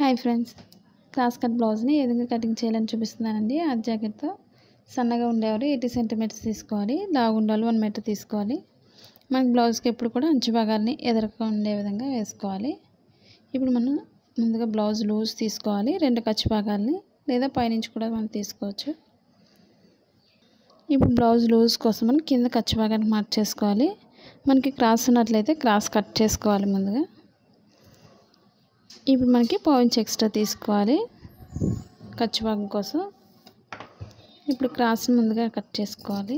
hi friends cross cut బ్లౌజ్ని ఏ విధంగా cutting చేయాలని చూపిస్తున్నానండి ఆ జాకెట్తో సన్నగా ఉండేవారు ఎయిటీ సెంటీమీటర్స్ తీసుకోవాలి లావు ఉండాలి వన్ మీటర్ తీసుకోవాలి మనకి బ్లౌజ్కి ఎప్పుడు కూడా అంచు భాగాల్ని ఎదురుగా ఉండే విధంగా వేసుకోవాలి ఇప్పుడు మనం ముందుగా బ్లౌజ్ లూజ్ తీసుకోవాలి రెండు ఖర్చు భాగాల్ని లేదా పైనుంచి కూడా మనం తీసుకోవచ్చు ఇప్పుడు బ్లౌజ్ లూజ్ కోసం మనం కింద ఖర్చు భాగాన్ని మార్క్ చేసుకోవాలి మనకి క్రాస్ ఉన్నట్లయితే క్రాస్ కట్ చేసుకోవాలి ముందుగా ఇప్పుడు మనకి పాయింట్స్ ఎక్స్ట్రా తీసుకోవాలి ఖర్చు భాగం కోసం ఇప్పుడు క్రాస్ ముందుగా కట్ చేసుకోవాలి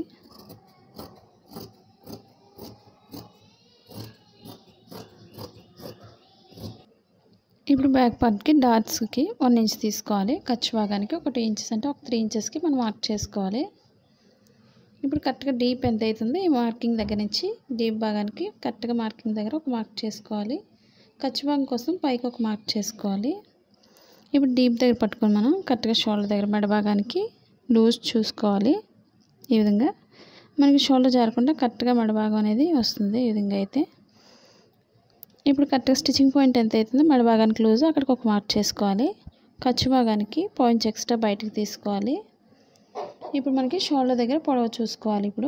ఇప్పుడు బ్యాక్ పార్ట్కి డాట్స్కి వన్ ఇంచ్ తీసుకోవాలి ఖర్చు భాగానికి ఒక టూ ఇంచెస్ అంటే ఒక త్రీ ఇంచెస్కి మనం మార్క్ చేసుకోవాలి ఇప్పుడు కరెక్ట్గా డీప్ ఎంత అవుతుంది ఈ మార్కింగ్ దగ్గర నుంచి డీప్ భాగానికి కరెక్ట్గా మార్కింగ్ దగ్గర ఒక మార్క్ చేసుకోవాలి ఖర్చు భాగం కోసం పైకి ఒక మార్క్ చేసుకోవాలి ఇప్పుడు డీప్ దగ్గర పట్టుకొని మనం కరెక్ట్గా షోల్డర్ దగ్గర మెడ భాగానికి లూజ్ చూసుకోవాలి ఈ విధంగా మనకి షోల్డర్ జారకుండా కరెక్ట్గా మెడ భాగం అనేది వస్తుంది ఈ విధంగా అయితే ఇప్పుడు కరెక్ట్గా స్టిచ్చింగ్ పాయింట్ ఎంత అవుతుందో మెడ భాగానికి లూజ్ అక్కడికి ఒక మార్క్ చేసుకోవాలి ఖర్చు భాగానికి పాయింట్స్ ఎక్స్ట్రా బయటకు తీసుకోవాలి ఇప్పుడు మనకి షోల్డర్ దగ్గర పొడవు చూసుకోవాలి ఇప్పుడు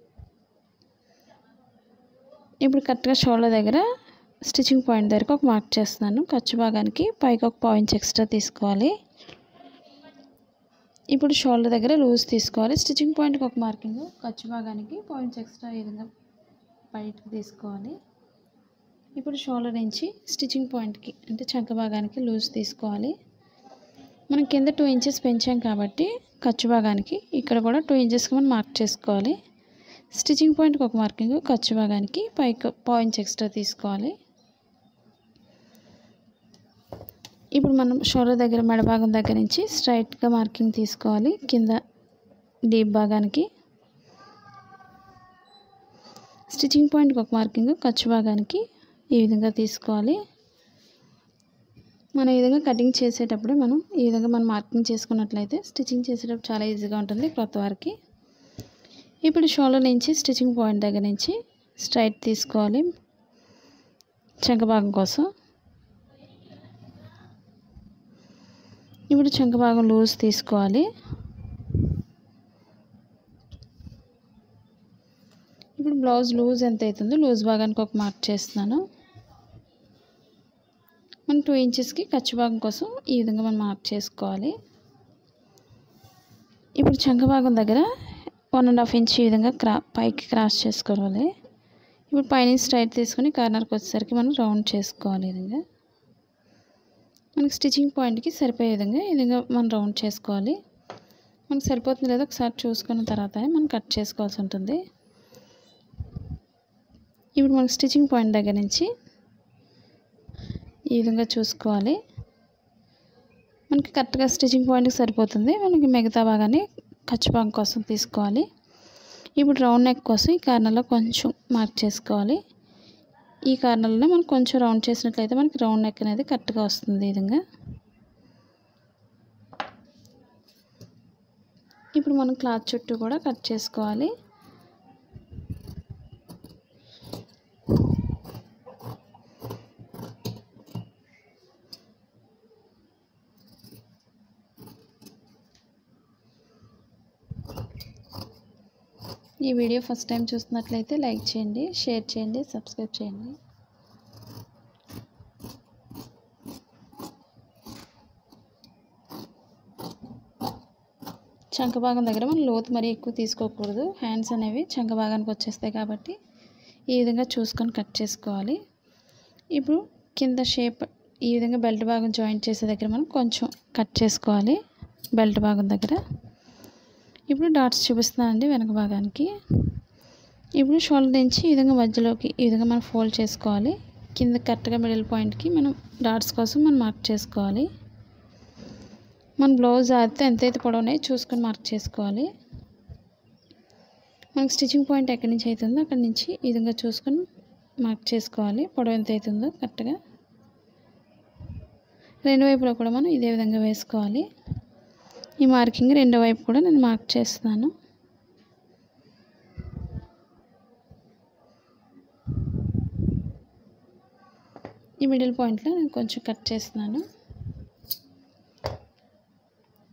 ఇప్పుడు కరెక్ట్గా షోల్డర్ దగ్గర స్టిచ్చింగ్ పాయింట్ దగ్గరకు ఒక మార్క్ చేస్తున్నాను ఖర్చు భాగానికి పైకి ఒక పాయింట్స్ ఎక్స్ట్రా తీసుకోవాలి ఇప్పుడు షోల్డర్ దగ్గర లూజ్ తీసుకోవాలి స్టిచ్చింగ్ పాయింట్కి ఒక మార్కింగ్ ఖర్చు భాగానికి పాయింట్స్ ఎక్స్ట్రా ఈ విధంగా బయటకు తీసుకోవాలి ఇప్పుడు షోల్డర్ నుంచి స్టిచ్చింగ్ పాయింట్కి అంటే చంక భాగానికి లూజ్ తీసుకోవాలి మనం కింద టూ ఇంచెస్ పెంచాం కాబట్టి ఖర్చు భాగానికి ఇక్కడ కూడా టూ ఇంచెస్కి మనం మార్క్ చేసుకోవాలి స్టిచ్చింగ్ పాయింట్కి ఒక మార్కింగ్ ఖర్చు భాగానికి పైకి పాయింట్స్ ఎక్స్ట్రా తీసుకోవాలి ఇప్పుడు మనం షోల్డర్ దగ్గర మెడ భాగం దగ్గర నుంచి స్ట్రైట్గా మార్కింగ్ తీసుకోవాలి కింద డీప్ భాగానికి స్టిచ్చింగ్ పాయింట్కి ఒక మార్కింగ్ ఖర్చు భాగానికి ఈ విధంగా తీసుకోవాలి మనం ఈ విధంగా కటింగ్ చేసేటప్పుడు మనం ఈ విధంగా మనం మార్కింగ్ చేసుకున్నట్లయితే స్టిచ్చింగ్ చేసేటప్పుడు చాలా ఈజీగా ఉంటుంది క్రొత్త వారికి ఇప్పుడు షోల్డర్ నుంచి స్టిచ్చింగ్ పాయింట్ దగ్గర నుంచి స్ట్రైట్ తీసుకోవాలి చంక భాగం కోసం ఇప్పుడు చంక భాగం లూజ్ తీసుకోవాలి ఇప్పుడు బ్లౌజ్ లూజ్ ఎంత అవుతుందో లూజ్ భాగానికి ఒక మార్క్ చేస్తున్నాను మనం టూ ఇంచెస్కి ఖర్చు భాగం కోసం ఈ విధంగా మనం మార్క్ చేసుకోవాలి ఇప్పుడు చంక భాగం దగ్గర వన్ అండ్ హాఫ్ ఇంచ్ ఈ విధంగా క్రా పైకి క్రాస్ చేసుకోవాలి ఇప్పుడు పైన స్ట్రైట్ తీసుకొని కార్నర్కి వచ్చేసరికి మనం రౌండ్ చేసుకోవాలి ఈ విధంగా మనకి స్టిచ్చింగ్ పాయింట్కి సరిపోయే విధంగా ఈ విధంగా మనం రౌండ్ చేసుకోవాలి మనకు సరిపోతుంది లేదో ఒకసారి చూసుకున్న తర్వాత మనం కట్ చేసుకోవాల్సి ఉంటుంది ఇప్పుడు మనకి స్టిచ్చింగ్ పాయింట్ దగ్గర నుంచి ఈ విధంగా చూసుకోవాలి మనకి కరెక్ట్గా స్టిచ్చింగ్ పాయింట్కి సరిపోతుంది మనకి మిగతా భాగాన్ని ఖర్చు భాగం కోసం తీసుకోవాలి ఇప్పుడు రౌండ్ నెక్ కోసం ఈ కార్నర్లో కొంచెం మార్క్ చేసుకోవాలి ఈ కార్నర్లో మనం కొంచెం రౌండ్ చేసినట్లయితే మనకి రౌండ్ నెక్ అనేది కరెక్ట్గా వస్తుంది ఈ విధంగా ఇప్పుడు మనం క్లాత్ చుట్టూ కూడా కట్ చేసుకోవాలి ఈ వీడియో ఫస్ట్ టైం చూస్తున్నట్లయితే లైక్ చేయండి షేర్ చేయండి సబ్స్క్రైబ్ చేయండి చంక భాగం దగ్గర మనం లోతు మరీ ఎక్కువ తీసుకోకూడదు హ్యాండ్స్ అనేవి చంక భాగానికి వచ్చేస్తాయి కాబట్టి ఈ విధంగా చూసుకొని కట్ చేసుకోవాలి ఇప్పుడు కింద షేప్ ఈ విధంగా బెల్ట్ భాగం జాయింట్ చేసే దగ్గర మనం కొంచెం కట్ చేసుకోవాలి బెల్ట్ భాగం దగ్గర ఇప్పుడు డాట్స్ చూపిస్తున్నానండి వెనక భాగానికి ఇప్పుడు షోల్డర్ నుంచి ఈ విధంగా మధ్యలోకి ఈ విధంగా మనం ఫోల్డ్ చేసుకోవాలి కింద కరెక్ట్గా మిడిల్ పాయింట్కి మనం డాట్స్ కోసం మనం మార్క్ చేసుకోవాలి మన బ్లౌజ్ ఆడితే ఎంతైతే పొడవునాయో చూసుకొని మార్క్ చేసుకోవాలి మనకి స్టిచ్చింగ్ పాయింట్ ఎక్కడి నుంచి అవుతుందో అక్కడి నుంచి ఈ విధంగా చూసుకొని మార్క్ చేసుకోవాలి పొడవు ఎంత అవుతుందో కరెక్ట్గా రెండు వైపులో కూడా మనం ఇదే విధంగా వేసుకోవాలి ఈ మార్కింగ్ రెండో వైపు కూడా నేను మార్క్ చేస్తున్నాను ఈ మిడిల్ పాయింట్లో నేను కొంచెం కట్ చేస్తున్నాను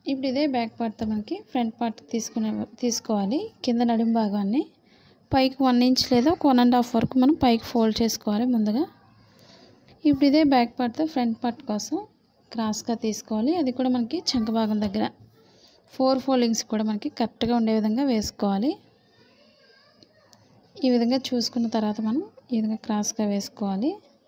ఇప్పుడు ఇదే బ్యాక్ పార్ట్తో మనకి ఫ్రంట్ పార్ట్ తీసుకునే తీసుకోవాలి కింద నడుం భాగాన్ని పైకి వన్ ఇంచ్ లేదా ఒక వన్ అండ్ హాఫ్ వరకు మనం పైకి ఫోల్డ్ చేసుకోవాలి ముందుగా ఇప్పుడు ఇదే బ్యాక్ పార్ట్తో ఫ్రంట్ పార్ట్ కోసం క్రాస్గా తీసుకోవాలి అది కూడా మనకి చంక భాగం దగ్గర ఫోర్ ఫోల్డింగ్స్ కూడా మనకి కరెక్ట్గా ఉండే విధంగా వేసుకోవాలి ఈ విధంగా చూసుకున్న తర్వాత మనం ఈ విధంగా క్రాస్గా వేసుకోవాలి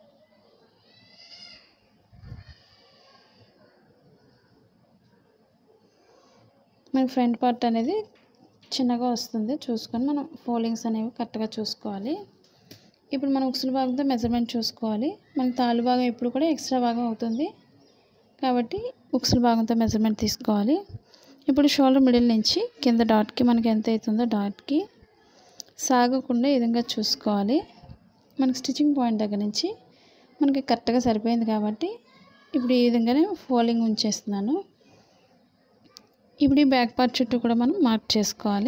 మన ఫ్రంట్ పార్ట్ అనేది చిన్నగా వస్తుంది చూసుకొని మనం ఫోల్డింగ్స్ అనేవి కరెక్ట్గా చూసుకోవాలి ఇప్పుడు మనం ఉక్సుల భాగంతో మెజర్మెంట్ చూసుకోవాలి మనకి తాళ్ళు భాగం ఎప్పుడు కూడా ఎక్స్ట్రా భాగం అవుతుంది కాబట్టి ఉక్సుల భాగంతో మెజర్మెంట్ తీసుకోవాలి ఇప్పుడు షోల్డర్ మిడిల్ నుంచి కింద డాట్కి మనకి ఎంత అవుతుందో డాట్కి సాగకుండా ఈ విధంగా చూసుకోవాలి మనకి స్టిచ్చింగ్ పాయింట్ దగ్గర నుంచి మనకి కరెక్ట్గా సరిపోయింది కాబట్టి ఇప్పుడు ఈ విధంగానే ఫోల్డింగ్ ఉంచేస్తున్నాను ఇప్పుడు ఈ బ్యాక్ పార్ట్ చుట్టూ కూడా మనం మార్క్ చేసుకోవాలి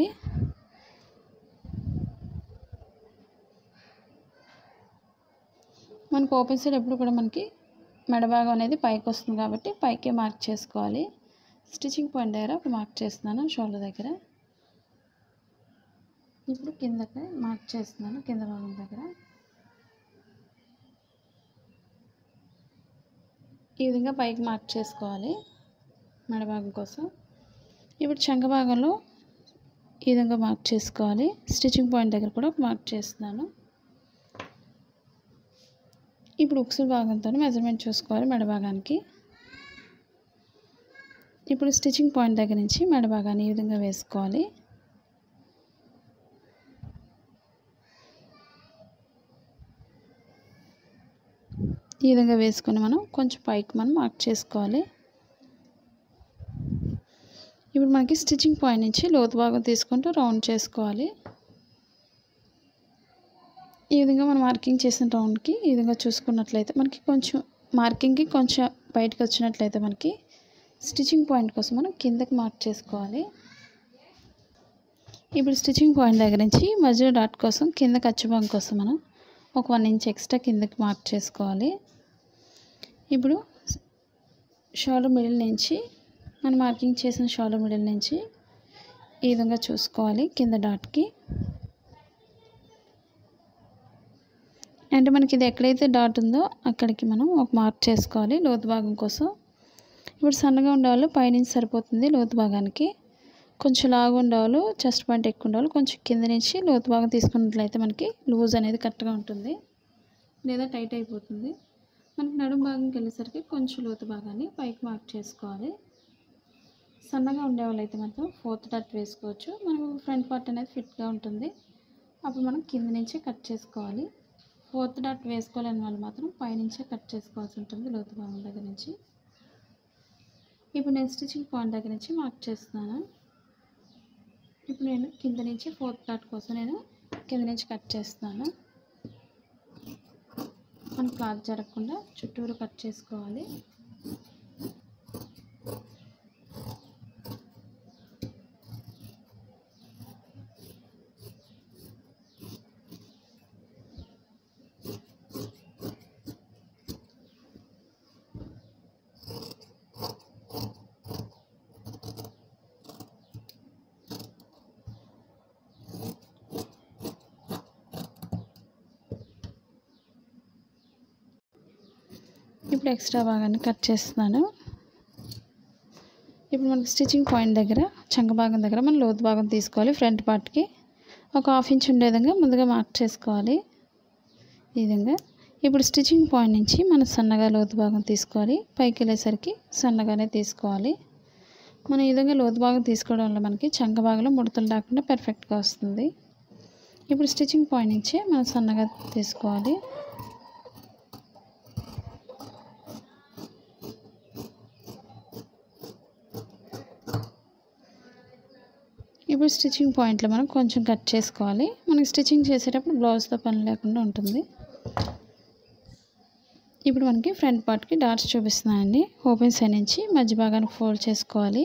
మనకు ఓపెన్ సైడ్ ఎప్పుడు కూడా మనకి మెడభాగం అనేది పైకి వస్తుంది కాబట్టి పైకే మార్క్ చేసుకోవాలి స్టిచ్చింగ్ పాయింట్ దగ్గర ఒక మార్క్ చేస్తున్నాను షోల్డర్ దగ్గర ఇప్పుడు కిందకి మార్క్ చేస్తున్నాను కింద భాగం దగ్గర ఈ విధంగా పైకి మార్క్ చేసుకోవాలి మెడభాగం కోసం ఇప్పుడు చంక భాగంలో ఈ విధంగా మార్క్ చేసుకోవాలి స్టిచ్చింగ్ పాయింట్ దగ్గర కూడా ఒక మార్క్ చేస్తున్నాను ఇప్పుడు ఉక్సుల భాగంతో మెజర్మెంట్ చూసుకోవాలి మెడ భాగానికి ఇప్పుడు స్టిచ్చింగ్ పాయింట్ దగ్గర నుంచి మెడ భాగాన్ని ఈ విధంగా వేసుకోవాలి ఈ విధంగా వేసుకొని మనం కొంచెం పైకి మనం మార్క్ చేసుకోవాలి ఇప్పుడు మనకి స్టిచ్చింగ్ పాయింట్ నుంచి లోతు భాగం తీసుకుంటూ రౌండ్ చేసుకోవాలి ఈ విధంగా మనం మార్కింగ్ చేసిన రౌండ్కి ఈ విధంగా చూసుకున్నట్లయితే మనకి కొంచెం మార్కింగ్కి కొంచెం బయటకు వచ్చినట్లయితే మనకి స్టిచ్చింగ్ పాయింట్ కోసం మనం కిందకి మార్క్ చేసుకోవాలి ఇప్పుడు స్టిచ్చింగ్ పాయింట్ దగ్గర నుంచి మధ్య డాట్ కోసం కింద ఖర్చుభాగం కోసం మనం ఒక వన్ ఇంచ్ ఎక్స్ట్రా కిందకి మార్క్ చేసుకోవాలి ఇప్పుడు షోల్డర్ మిడిల్ నుంచి మనం మార్కింగ్ చేసిన షోల్డర్ మిడిల్ నుంచి ఈ విధంగా చూసుకోవాలి కింద డాట్కి అంటే మనకి ఇది ఎక్కడైతే డాట్ ఉందో అక్కడికి మనం ఒక మార్క్ చేసుకోవాలి లోతు భాగం కోసం ఇప్పుడు సన్నగా ఉండేవాళ్ళు పైనుంచి సరిపోతుంది లోతు భాగానికి కొంచెం లాగా ఉండేవాళ్ళు చెస్ట్ పాయింట్ ఎక్కువ ఉండేవాళ్ళు కొంచెం కింద నుంచి లోతు భాగం తీసుకున్నట్లయితే మనకి లూజ్ అనేది కరెక్ట్గా ఉంటుంది లేదా టైట్ అయిపోతుంది మనకి నడుము భాగంకి వెళ్ళేసరికి కొంచెం లోతు భాగాన్ని పైకి మార్క్ చేసుకోవాలి సన్నగా ఉండేవాళ్ళు అయితే మాత్రం ఫోర్త్ డాట్ వేసుకోవచ్చు మనకు ఫ్రంట్ పార్ట్ అనేది ఫిట్గా ఉంటుంది అప్పుడు మనం కింద నుంచే కట్ చేసుకోవాలి ఫోర్త్ డాట్ వేసుకోలేని వాళ్ళు మాత్రం పైనుంచే కట్ చేసుకోవాల్సి ఉంటుంది లోతు భాగం దగ్గర నుంచి ఇప్పుడు నేను స్టిచ్చింగ్ పాయింట్ దగ్గర నుంచి మార్క్ చేస్తున్నాను ఇప్పుడు నేను కింద నుంచి ఫోర్త్ డాట్ కోసం నేను కింద నుంచి కట్ చేస్తున్నాను మన క్లాత్ జరగకుండా చుట్టూరు కట్ చేసుకోవాలి ఇప్పుడు ఎక్స్ట్రా భాగాన్ని కట్ చేస్తున్నాను ఇప్పుడు మనకి స్టిచ్చింగ్ పాయింట్ దగ్గర చంక భాగం దగ్గర మనం లోతు భాగం తీసుకోవాలి ఫ్రంట్ పార్ట్కి ఒక హాఫ్ ఇంచ్ ఉండే విధంగా ముందుగా మార్క్ చేసుకోవాలి ఈ విధంగా ఇప్పుడు స్టిచ్చింగ్ పాయింట్ నుంచి మనం సన్నగా లోతు భాగం తీసుకోవాలి పైకి వెళ్ళేసరికి సన్నగానే తీసుకోవాలి మనం ఈ విధంగా లోతు భాగం తీసుకోవడం వల్ల మనకి చంక భాగంలో ముడతలు రాకుండా పర్ఫెక్ట్గా వస్తుంది ఇప్పుడు స్టిచ్చింగ్ పాయింట్ నుంచి మనం సన్నగా తీసుకోవాలి ఇప్పుడు స్టిచ్చింగ్ పాయింట్లో మనం కొంచెం కట్ చేసుకోవాలి మనకి స్టిచ్చింగ్ చేసేటప్పుడు బ్లౌజ్తో పని లేకుండా ఉంటుంది ఇప్పుడు మనకి ఫ్రంట్ పార్ట్కి డాట్స్ చూపిస్తున్నానండి ఓపెన్ సైడ్ నుంచి మధ్య భాగానికి ఫోల్డ్ చేసుకోవాలి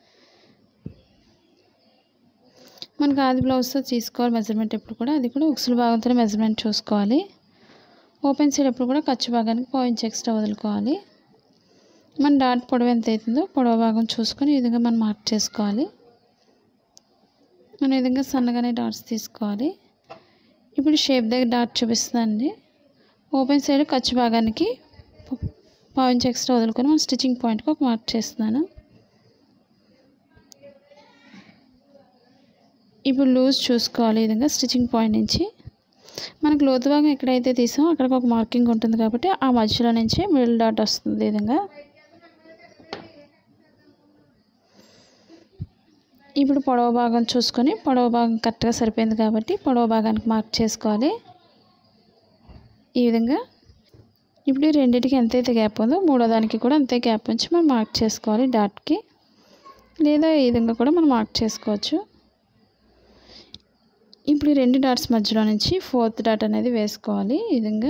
మనకి ఆది బ్లౌజ్తో తీసుకోవాలి మెజర్మెంట్ ఎప్పుడు కూడా అది కూడా ఉక్సుల భాగంతో మెజర్మెంట్ చూసుకోవాలి ఓపెన్ సైడ్ ఎప్పుడు కూడా ఖర్చు భాగానికి పాయింట్స్ ఎక్స్ట్రా వదులుకోవాలి మన డాట్ పొడవు ఎంత అవుతుందో పొడవు భాగం చూసుకొని ఈ విధంగా మనం మార్క్ చేసుకోవాలి మనం ఈ విధంగా సన్నగానే డాట్స్ తీసుకోవాలి ఇప్పుడు షేప్ దగ్గర డాట్ చూపిస్తుందండి ఓపెన్ సైడ్ ఖర్చు భాగానికి పాయింట్స్ ఎక్స్ట్రా వదులుకొని మనం స్టిచ్చింగ్ పాయింట్కి ఒక మార్క్ చేస్తున్నాను ఇప్పుడు లూజ్ చూసుకోవాలి ఈ విధంగా స్టిచ్చింగ్ పాయింట్ నుంచి మనకు లోతు భాగం ఎక్కడైతే తీసామో అక్కడికి ఒక మార్కింగ్ ఉంటుంది కాబట్టి ఆ మధ్యలో నుంచి మిడిల్ డాట్ వస్తుంది ఈ విధంగా ఇప్పుడు పొడవ భాగం చూసుకొని పొడవ భాగం కరెక్ట్గా సరిపోయింది కాబట్టి పొడవ భాగానికి మార్క్ చేసుకోవాలి ఈ విధంగా ఇప్పుడు ఈ రెండింటికి ఎంతైతే గ్యాప్ ఉందో మూడో దానికి కూడా అంతే గ్యాప్ ఉంచి మనం మార్క్ చేసుకోవాలి డాట్కి లేదా ఈ విధంగా కూడా మనం మార్క్ చేసుకోవచ్చు ఇప్పుడు ఈ రెండు డాట్స్ మధ్యలో నుంచి ఫోర్త్ డాట్ అనేది వేసుకోవాలి ఈ విధంగా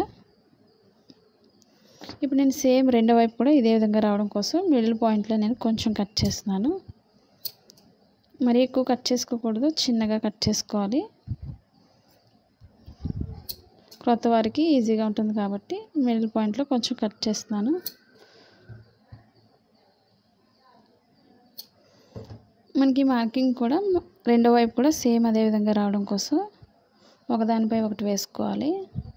ఇప్పుడు నేను సేమ్ రెండో వైపు కూడా ఇదే విధంగా రావడం కోసం మిడిల్ పాయింట్లో నేను కొంచెం కట్ చేస్తున్నాను మరీ ఎక్కువ కట్ చేసుకోకూడదు చిన్నగా కట్ చేసుకోవాలి క్రొత్త వారికి ఈజీగా ఉంటుంది కాబట్టి మిడిల్ పాయింట్లో కొంచెం కట్ చేస్తున్నాను మనకి మార్కింగ్ కూడా రెండో వైపు కూడా సేమ్ అదే విధంగా రావడం కోసం ఒకదానిపై ఒకటి వేసుకోవాలి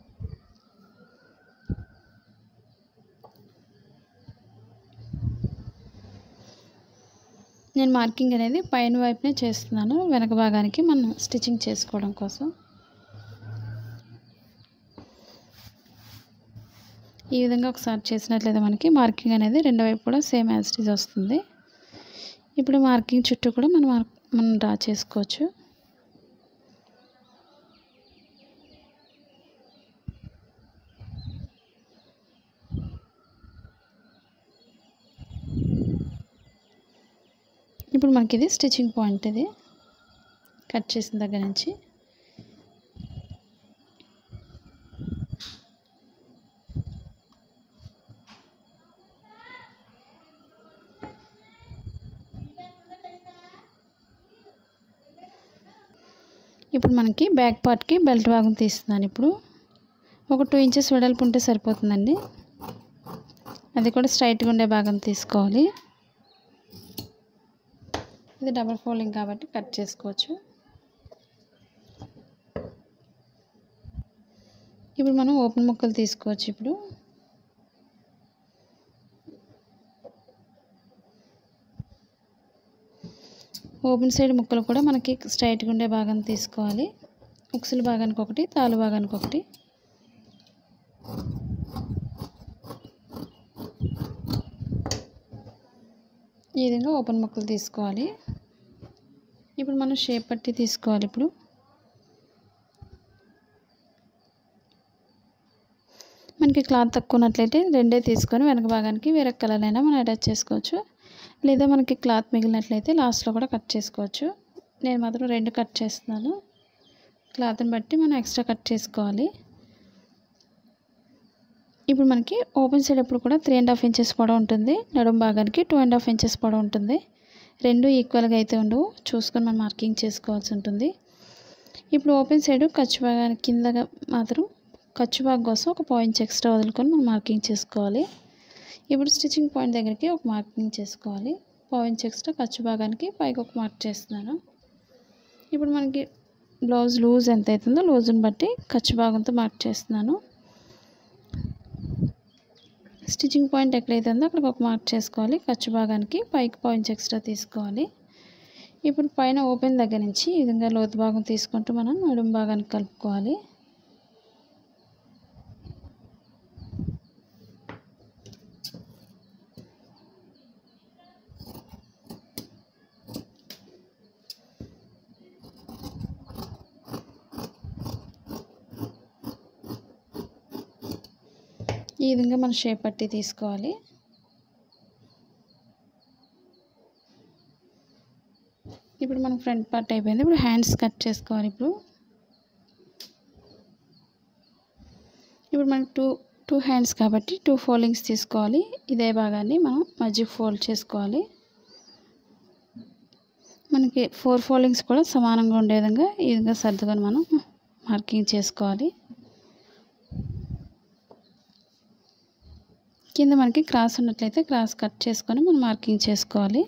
నేను మార్కింగ్ అనేది పైన వైపునే చేస్తున్నాను వెనక భాగానికి మనం స్టిచ్చింగ్ చేసుకోవడం కోసం ఈ విధంగా ఒకసారి చేసినట్లయితే మనకి మార్కింగ్ అనేది రెండో వైపు కూడా సేమ్ యాజ్ ఇట్ ఈజ్ వస్తుంది ఇప్పుడు మార్కింగ్ చుట్టూ కూడా మనం మార్క్ మనం డ్రా చేసుకోవచ్చు ఇప్పుడు మనకి ఇది స్టిచ్చింగ్ పాయింట్ ఇది కట్ చేసిన దగ్గర నుంచి ఇప్పుడు మనకి బ్యాక్ పార్ట్కి బెల్ట్ భాగం తీస్తున్నాను ఇప్పుడు ఒక టూ ఇంచెస్ వెడల్పు ఉంటే సరిపోతుందండి అది కూడా స్ట్రైట్గా ఉండే భాగం తీసుకోవాలి ఇది డబల్ ఫోల్డింగ్ కాబట్టి కట్ చేసుకోవచ్చు ఇప్పుడు మనం ఓపెన్ ముక్కలు తీసుకోవచ్చు ఇప్పుడు ఓపెన్ సైడ్ ముక్కలు కూడా మనకి స్ట్రైట్గా ఉండే భాగం తీసుకోవాలి ఉక్సుల భాగానికి ఒకటి తాలు భాగానికి ఒకటి ఈ విధంగా ఓపెన్ ముక్కలు తీసుకోవాలి ఇప్పుడు మనం షేప్ పట్టి తీసుకోవాలి ఇప్పుడు మనకి క్లాత్ తక్కువ ఉన్నట్లయితే రెండే తీసుకొని వెనక భాగానికి వేరే కలర్ అయినా మనం అటాచ్ చేసుకోవచ్చు లేదా మనకి క్లాత్ మిగిలినట్లయితే లాస్ట్లో కూడా కట్ చేసుకోవచ్చు నేను మాత్రం రెండు కట్ చేస్తున్నాను క్లాత్ని బట్టి మనం ఎక్స్ట్రా కట్ చేసుకోవాలి ఇప్పుడు మనకి ఓపెన్ సైడ్ ఎప్పుడు కూడా త్రీ అండ్ హాఫ్ ఇంచెస్ పొడవు ఉంటుంది నడుము భాగానికి టూ అండ్ హాఫ్ ఇంచెస్ పొడవు ఉంటుంది రెండు ఈక్వల్గా అయితే ఉండవు చూసుకొని మనం మార్కింగ్ చేసుకోవాల్సి ఉంటుంది ఇప్పుడు ఓపెన్ సైడ్ ఖర్చు భాగానికి కింద మాత్రం ఖర్చు భాగం కోసం ఒక పాయింట్స్ ఎక్స్ట్రా వదులుకొని మనం మార్కింగ్ చేసుకోవాలి ఇప్పుడు స్టిచ్చింగ్ పాయింట్ దగ్గరికి ఒక మార్కింగ్ చేసుకోవాలి పాయింట్స్ ఎక్స్ట్రా ఖర్చు భాగానికి పైకి ఒక మార్క్ చేస్తున్నాను ఇప్పుడు మనకి బ్లౌజ్ లూజ్ ఎంత అవుతుందో లూజ్ని బట్టి ఖర్చు భాగంతో మార్క్ చేస్తున్నాను స్టిచ్చింగ్ పాయింట్ ఎక్కడైతే ఉందో అక్కడికి ఒక మార్క్ చేసుకోవాలి ఖర్చు భాగానికి పైకి పాయింట్స్ ఎక్స్ట్రా తీసుకోవాలి ఇప్పుడు పైన ఓపెన్ దగ్గర నుంచి ఈ విధంగా లోతు భాగం తీసుకుంటూ మనం నడుము భాగానికి కలుపుకోవాలి ఈ విధంగా మనం షేప్ పట్టి తీసుకోవాలి ఇప్పుడు మనం ఫ్రంట్ పార్ట్ అయిపోయింది ఇప్పుడు హ్యాండ్స్ కట్ చేసుకోవాలి ఇప్పుడు ఇప్పుడు మనకి టూ టూ హ్యాండ్స్ కాబట్టి టూ ఫోల్డింగ్స్ తీసుకోవాలి ఇదే భాగాన్ని మనం మధ్య ఫోల్డ్ చేసుకోవాలి మనకి ఫోర్ ఫోల్డింగ్స్ కూడా సమానంగా ఉండే విధంగా ఈ విధంగా సర్దుకొని మనం మార్కింగ్ చేసుకోవాలి కింద మనకి క్రాస్ ఉన్నట్లయితే క్రాస్ కట్ చేసుకొని మనం మార్కింగ్ చేసుకోవాలి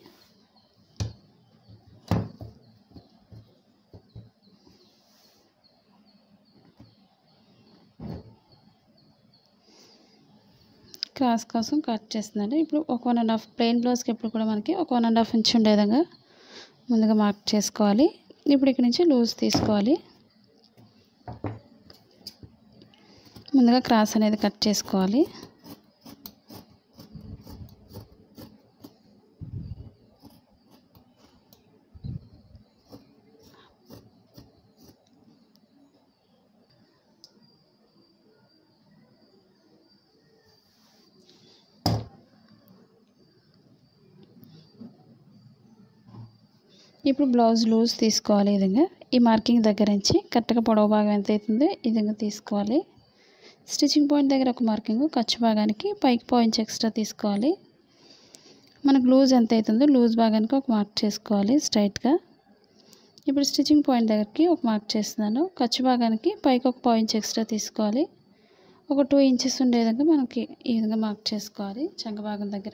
క్రాస్ కోసం కట్ చేస్తుందండి ఇప్పుడు ఒక వన్ అండ్ హాఫ్ ప్లెయిన్ బ్లౌజ్కి ఎప్పుడు కూడా మనకి ఒక వన్ అండ్ హాఫ్ ఇంచ్ ఉండే విధంగా ముందుగా మార్క్ చేసుకోవాలి ఇప్పుడు ఇక్కడ నుంచి లూజ్ తీసుకోవాలి ముందుగా క్రాస్ అనేది కట్ చేసుకోవాలి ఇప్పుడు బ్లౌజ్ లూజ్ తీసుకోవాలి ఈ విధంగా ఈ మార్కింగ్ దగ్గర నుంచి కరెక్ట్గా పొడవు భాగం ఎంత అవుతుందో ఈ విధంగా తీసుకోవాలి స్టిచ్చింగ్ పాయింట్ దగ్గర ఒక మార్కింగ్ ఖర్చు భాగానికి పైకి పాయింట్స్ ఎక్స్ట్రా తీసుకోవాలి మనకు లూజ్ ఎంత అవుతుందో లూజ్ భాగానికి ఒక మార్క్ చేసుకోవాలి స్ట్రైట్గా ఇప్పుడు స్టిచ్చింగ్ పాయింట్ దగ్గరికి ఒక మార్క్ చేస్తున్నాను ఖర్చు భాగానికి పైకి ఒక పాయింట్స్ ఎక్స్ట్రా తీసుకోవాలి ఒక టూ ఇంచెస్ ఉండే విధంగా మనకి ఈ విధంగా మార్క్ చేసుకోవాలి చంక భాగం దగ్గర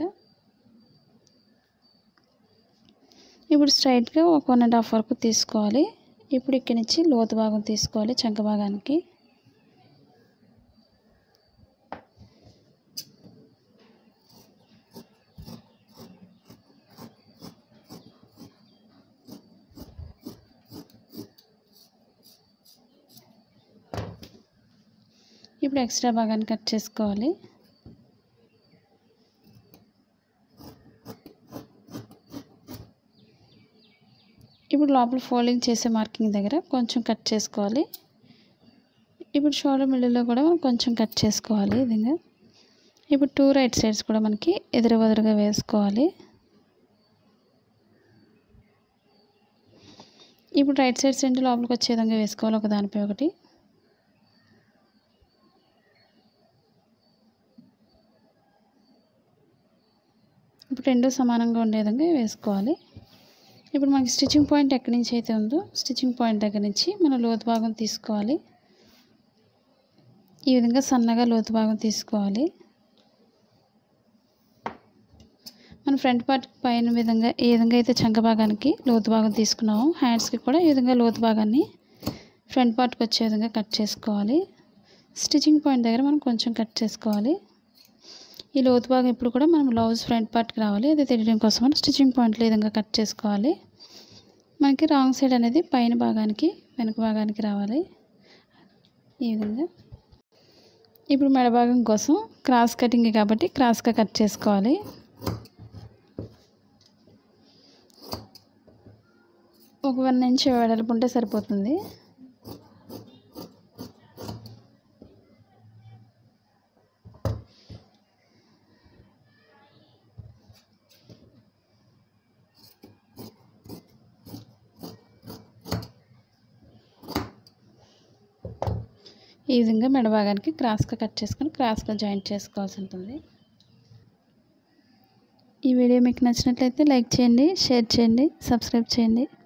ఇప్పుడు స్ట్రైట్గా ఒక వన్ అండ్ హాఫ్ వరకు తీసుకోవాలి ఇప్పుడు ఇక్కడి నుంచి లోతు భాగం తీసుకోవాలి చంక భాగానికి ఇప్పుడు ఎక్స్ట్రా భాగాన్ని కట్ చేసుకోవాలి ఇప్పుడు లోపల ఫోల్డింగ్ చేసే మార్కింగ్ దగ్గర కొంచెం కట్ చేసుకోవాలి ఇప్పుడు షోల్డర్ మిడిల్లో కూడా మనం కొంచెం కట్ చేసుకోవాలి ఈ విధంగా ఇప్పుడు టూ రైట్ సైడ్స్ కూడా మనకి ఎదురు వదురుగా వేసుకోవాలి ఇప్పుడు రైట్ సైడ్స్ ఏంటి లోపలికి వచ్చే విధంగా వేసుకోవాలి ఒక దానిపై ఒకటి ఇప్పుడు రెండు సమానంగా ఉండే విధంగా వేసుకోవాలి ఇప్పుడు మనకి స్టిచ్చింగ్ పాయింట్ ఎక్కడి నుంచి అయితే ఉందో స్టిచ్చింగ్ పాయింట్ దగ్గర నుంచి మనం లోతు భాగం తీసుకోవాలి ఈ విధంగా సన్నగా లోతు భాగం తీసుకోవాలి మన ఫ్రంట్ పార్ట్ పైన విధంగా ఏ విధంగా అయితే చంక భాగానికి లోతు భాగం తీసుకున్నామో హ్యాండ్స్కి కూడా ఈ విధంగా లోతు భాగాన్ని ఫ్రంట్ పార్ట్కి వచ్చే విధంగా కట్ చేసుకోవాలి స్టిచ్చింగ్ పాయింట్ దగ్గర మనం కొంచెం కట్ చేసుకోవాలి ఈ లోతు భాగం ఇప్పుడు కూడా మనం బ్లౌజ్ ఫ్రంట్ పార్ట్కి రావాలి అది తెలియడం కోసం మనం స్టిచ్చింగ్ పాయింట్లో ఈ విధంగా కట్ చేసుకోవాలి మనకి రాంగ్ సైడ్ అనేది పైన భాగానికి వెనక భాగానికి రావాలి ఈ విధంగా ఇప్పుడు మెడ భాగం కోసం క్రాస్ కటింగ్ కాబట్టి క్రాస్గా కట్ చేసుకోవాలి ఒక వన్ ఇంచ్ వెడల్పు ఉంటే సరిపోతుంది ఈ విధంగా మెడ భాగానికి క్రాస్గా కట్ చేసుకొని క్రాస్గా జాయింట్ చేసుకోవాల్సి ఉంటుంది ఈ వీడియో మీకు నచ్చినట్లయితే లైక్ చేయండి షేర్ చేయండి సబ్స్క్రైబ్ చేయండి